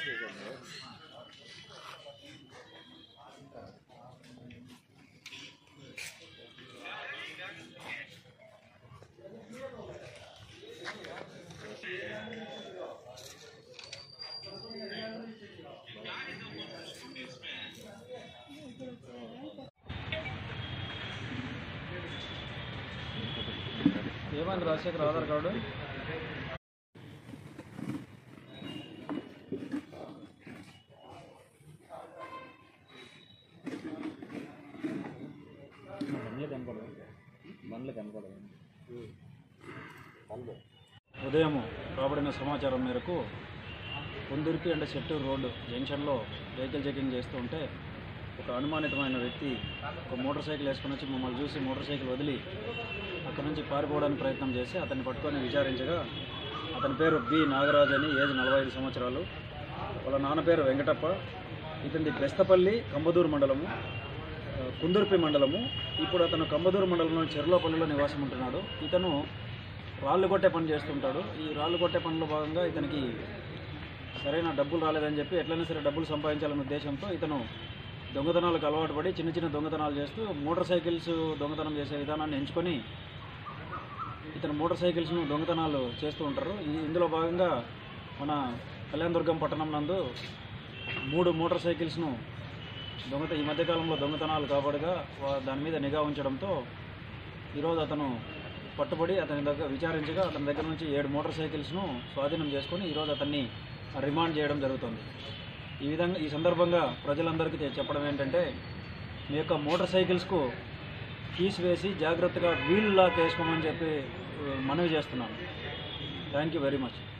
ఏమైంది రాజశేఖర్ ఆధార్ కార్డు బండ్లు కనపడదు బండ్లు కనపడదు ఉదయం రాబడిన సమాచారం మేరకు పొందుర్పి అండ్ చెట్టూరు రోడ్డు జంక్షన్లో వెహికల్ చెకింగ్ చేస్తూ ఉంటే ఒక అనుమానితమైన వ్యక్తి ఒక మోటార్ సైకిల్ వేసుకుని వచ్చి మమ్మల్ని చూసి మోటార్ సైకిల్ వదిలి అక్కడ నుంచి పారిపోవడానికి ప్రయత్నం చేసి అతన్ని పట్టుకొని విచారించగా అతని పేరు బి నాగరాజ్ అని ఏజ్ నలభై ఐదు సంవత్సరాలు వాళ్ళ నాన్న పేరు వెంకటప్ప ఇతనిది బెస్తపల్లి కంబదూరు మండలము ఆ, కుందుర్పి మండలము ఇప్పుడు అతను కంబదూరు మండలంలోని చెర్లోపల్లిలో నివాసం ఉంటున్నాడు ఇతను రాళ్ళు కొట్టే పని చేస్తుంటాడు ఈ రాళ్ళు కొట్టే పనిలో భాగంగా ఇతనికి సరైన డబ్బులు రాలేదని చెప్పి ఎట్లయినా సరే డబ్బులు సంపాదించాలనే ఉద్దేశంతో ఇతను దొంగతనాలకు అలవాటు పడి చిన్న చిన్న దొంగతనాలు చేస్తూ మోటార్ సైకిల్స్ దొంగతనం చేసే విధానాన్ని ఎంచుకొని ఇతను మోటార్ సైకిల్స్ను దొంగతనాలు చేస్తూ ఉంటారు ఈ- ఇందులో భాగంగా మన కళ్యాణదుర్గం పట్టణం నందు మూడు మోటార్ సైకిల్స్ను దొంగత ఈ మధ్యకాలంలో దొంగతనాలు కాబడిగా వా- దాని మీద నిఘా ఉంచడంతో ఈరోజు అతను పట్టుబడి అతని దగ్గర విచారించగా అతని దగ్గర నుంచి ఏడు మోటార్ సైకిల్స్ను స్వాధీనం చేసుకొని ఈరోజు అతన్ని రిమాండ్ చేయడం జరుగుతుంది ఈ విధంగా ఈ సందర్భంగా ప్రజలందరికీ తె- చెప్పడం ఏంటంటే మీ యొక్క మోటార్ సైకిల్స్కు కీస్ వేసి జాగ్రత్తగా వీల్ లాక్ వేసుకోమని చెప్పి ఆ, మనవి చేస్తున్నాను థ్యాంక్ యూ వెరీ మచ్